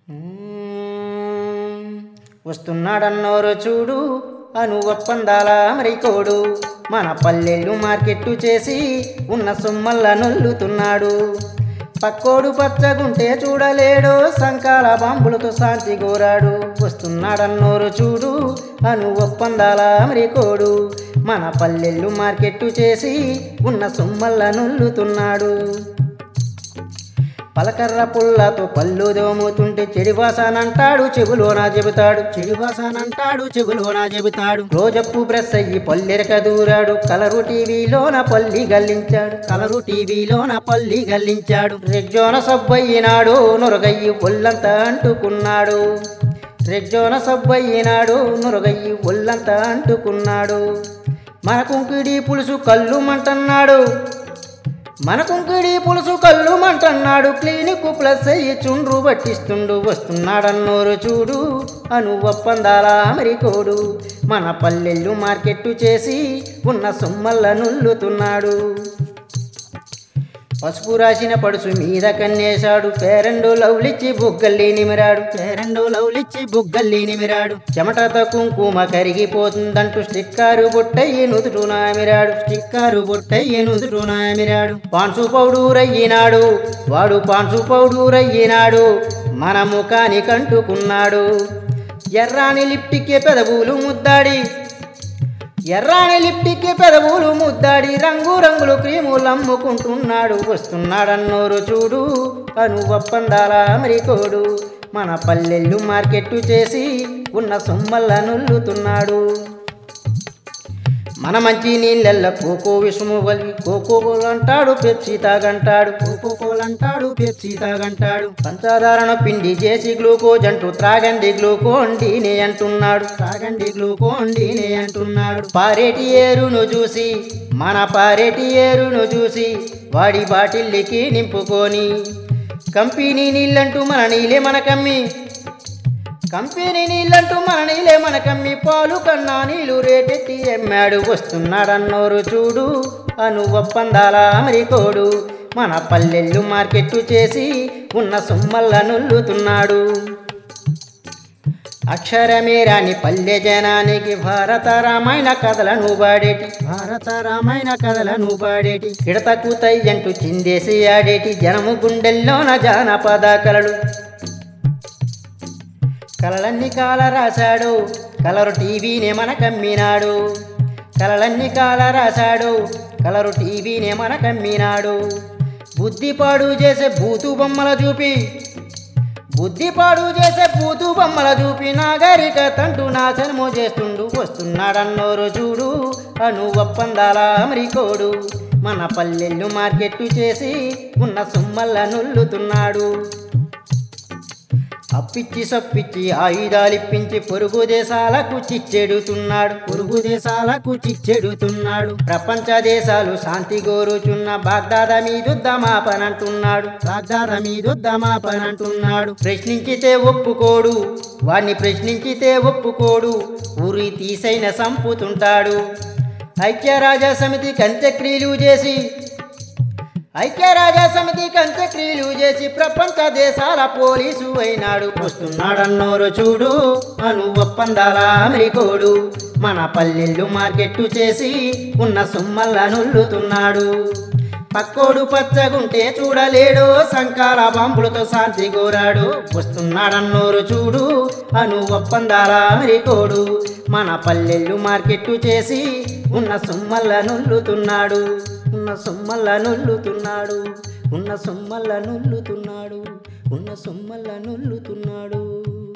మ్మ్. వస్తున్నాడన్నోరు చూడు అను ఒప్పందాల అమరికోడు మన పల్లెళ్ళు మార్కెట్టు చేసి ఉన్న సొమ్మల్ల నొల్లుతున్నాడు పక్కోడు పచ్చగుంటే చూడలేడు సంకాల బాంబులతో శాంతి కోరాడు వస్తున్నాడన్నోరు చూడు అను ఒప్పందాల అమరికోడు మన పల్లెళ్ళు మార్కెట్టు చేసి ఉన్న సొమ్మల్ల నొల్లుతున్నాడు పలకర్ర పుల్లతో పళ్ళు దోముతుంటే చెడి వాసనంటాడు చెవులోనా చెబుతాడు చెడి వాసనంటాడు చెవులోనా చెబుతాడు రోజప్పు బ్రష్ అయ్యి పల్లెరక దూరాడు కలరు టీవీలోన పల్లి గల్లించాడు కలరు టీవీలోన పల్లి గల్లించాడు రెగ్జోన సబ్బయ్యినాడు నొరగయ్యి ఒళ్ళంతా అంటుకున్నాడు రెగ్జోన సబ్బయ్యినాడు నొరగయ్యి ఒళ్ళంతా అంటుకున్నాడు మన కుంకిడి పులుసు కళ్ళు మంటన్నాడు మన కుంకిడి పులుసు కళ్ళు మంటన్నాడు క్లినిక్ ప్లస్ అయ్యి చుండ్రు పట్టిస్తుండు వస్తున్నాడన్నోరు చూడు అను ఒప్పందాల అమెరికోడు మన పల్లెళ్ళు మార్కెట్టు చేసి ఉన్న సొమ్మల్ల నుల్లుతున్నాడు పసుపు రాసిన పడుసు మీద కన్నేశాడు పేరెండు లవ్లిచ్చి బుగ్గల్లి నిమిరాడు పేరెండు లవ్లిచ్చి బుగ్గల్లి నిమిరాడు చెమటతో కుంకుమ కరిగిపోతుందంటూ స్టిక్కారు బొట్టయ్యి నుదుటు నామిరాడు స్టిక్కారు బొట్టయ్యి నుదుటు నామిరాడు పాన్సు పౌడూరయ్యినాడు వాడు పాన్సు పౌడూరయ్యినాడు మన ముఖానికి అంటుకున్నాడు ఎర్రాని లిప్టికే పెదవులు ముద్దాడి ఎర్రాని లిప్టికి పెదవులు ముద్దాడి రంగు రంగులు క్రీములు అమ్ముకుంటున్నాడు వస్తున్నాడన్నోరు చూడు అను ఒప్పందాల అమరికోడు మన పల్లెళ్ళు మార్కెట్టు చేసి ఉన్న సొమ్మల్ల నుల్లుతున్నాడు మన మంచి నీళ్ళెల్ల కోకో విషము వలి కోకో అంటాడు పెప్సీ తాగంటాడు కోకో కోలంటాడు పెప్సీ తాగంటాడు పంచదారణ పిండి చేసి గ్లూకోజ్ అంటూ త్రాగండి గ్లూకోండినే అంటున్నాడు త్రాగండి గ్లూకోండినే అంటున్నాడు పారేటి ఏరును చూసి మన పారేటి ఏరును చూసి వాడి బాటిల్లికి నింపుకొని కంపెనీ నీళ్ళంటూ మన నీళ్ళే మనకమ్మి కంపెనీ నీళ్ళంటూ మన నీళ్ళే మనకమ్మి పాలు కన్నా నీళ్ళు రేటెత్తి ఎమ్మాడు వస్తున్నాడన్నోరు చూడు అను ఒప్పందాల అమరికోడు మన పల్లెళ్ళు మార్కెట్టు చేసి ఉన్న సొమ్మల్ల నుల్లుతున్నాడు అక్షరమే రాని పల్లె జనానికి భారత రామాయణ కథలను పాడేటి భారత రామాయణ కథలను పాడేటి కిడతకు తయ్యంటూ చిందేసి ఆడేటి జనము గుండెల్లోన జానపద కలలు కలలన్నీ కాల రాశాడు కలరు టీవీనే మనకమ్మినాడు కలలన్నీ కాల రాశాడు కలరు టీవీనే మనకమ్మినాడు బుద్ధిపాడు చేసే బూతు బొమ్మల చూపి బుద్ధిపాడు చేసే బూతు బొమ్మల చూపి నాగరిక తంటూ నాశనము చేస్తుండు వస్తున్నాడన్నోరు చూడు అను ఒప్పందాల అమరికోడు మన పల్లెళ్ళు మార్కెట్టు చేసి ఉన్న సొమ్మల్ల నుల్లుతున్నాడు అప్పిచ్చి సప్పిచ్చి ఆయుధాలిప్పించి పొరుగు దేశాలకు చిచ్చెడుతున్నాడు పొరుగు దేశాలకు చిచ్చెడుతున్నాడు ప్రపంచ దేశాలు శాంతి కోరుచున్న బాగ్దాద మీదుద్దమాపనంటున్నాడు బాగ్దాద మీదుద్దమాపనంటున్నాడు ప్రశ్నించితే ఒప్పుకోడు వాణ్ణి ప్రశ్నించితే ఒప్పుకోడు ఊరి తీసైన సంపుతుంటాడు ఐక్యరాజ్య సమితి కంత్యక్రియలు చేసి ఐక్యరాజ్య సమితికి అంత్యక్రియలు చేసి ప్రపంచ దేశాల పోలీసు అయినాడు వస్తున్నాడన్నోరు చూడు అను ఒప్పందాల అమెరికోడు మన పల్లెళ్ళు మార్కెట్టు చేసి ఉన్న సొమ్మల్ల నుల్లుతున్నాడు పక్కోడు పచ్చగుంటే చూడలేడు సంకాల బాంబులతో శాంతి కోరాడు వస్తున్నాడన్నోరు చూడు అను ఒప్పందాల అమెరికోడు మన పల్లెళ్ళు మార్కెట్టు చేసి ఉన్న సొమ్మల్ల నుల్లుతున్నాడు ఉన్న సొమ్మల్ల నుల్లుతున్నాడు ఉన్న సొమ్మల్ల నుల్లుతున్నాడు ఉన్న సొమ్మల్ల నుల్లుతున్నాడు